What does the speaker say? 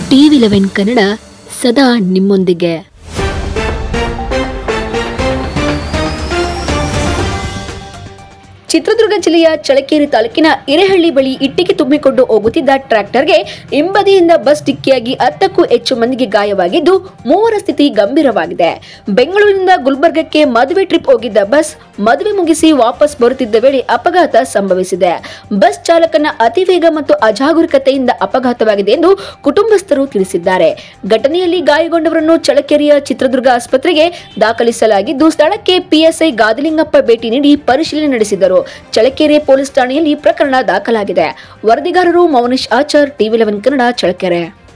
TV eleven Kannada ಸದಾ ನಿಮ್ಮೊಂದಿಗೆ ಚಿತ್ರದುರ್ಗ ಜಿಲ್ಲೆಯ ಚಳಕೇರಿ ತಾಲೂಕಿನ ಇರೆಹಳ್ಳಿ ಬಳಿ ಇಟ್ಟಿಗೆ ತುಂಬಿಕೊಂಡು ಹೋಗುತ್ತಿದ್ದ ಟ್ರ್ಯಾಕ್ಟರ್ಗೆ ಹಿಂಬದಿಯಿಂದ ಬಸ್ ಡಿಕ್ಕಿಯಾಗಿ ಹತ್ತಕ್ಕೂ ಹೆಚ್ಚು ಮಂದಿಗೆ ಗಾಯವಾಗಿದ್ದು ಮೂವರ ಸ್ಥಿತಿ ಗಂಭೀರವಾಗಿದೆ ಬೆಂಗಳೂರಿನಿಂದ ಗುಲ್ಬರ್ಗಕ್ಕೆ ಮದುವೆ ಟ್ರಿಪ್ ಹೋಗಿದ್ದ ಬಸ್ ಮದುವೆ ಮುಗಿಸಿ ವಾಪಸ್ ಬರುತ್ತಿದ್ದ ವೇಳೆ ಅಪಘಾತ ಸಂಭವಿಸಿದೆ ಬಸ್ ಚಾಲಕನ ಅತಿವೇಗ ಮತ್ತು ಅಜಾಗರೂಕತೆಯಿಂದ ಅಪಘಾತವಾಗಿದೆ ಎಂದು ಕುಟುಂಬಸ್ಥರು ತಿಳಿಸಿದ್ದಾರೆ ಘಟನೆಯಲ್ಲಿ ಗಾಯಗೊಂಡವರನ್ನು ಚಳಕೆರೆಯ ಚಿತ್ರದುರ್ಗ ಆಸ್ಪತ್ರೆಗೆ ದಾಖಲಿಸಲಾಗಿದ್ದು ಸ್ಥಳಕ್ಕೆ ಪಿಎಸ್ಐ ಗಾದಿಲಿಂಗಪ್ಪ ಭೇಟಿ ನೀಡಿ ಪರಿಶೀಲನೆ ನಡೆಸಿದರು ಚಳಕೆರೆ ಪೊಲೀಸ್ ಠಾಣೆಯಲ್ಲಿ ಪ್ರಕರಣ ದಾಖಲಾಗಿದೆ ವರದಿಗಾರರು ಮೌನೇಶ್ ಆಚಾರ್ ಟಿವಿ ಲೆವೆನ್ ಕನ್ನಡ ಚಳಕೆರೆ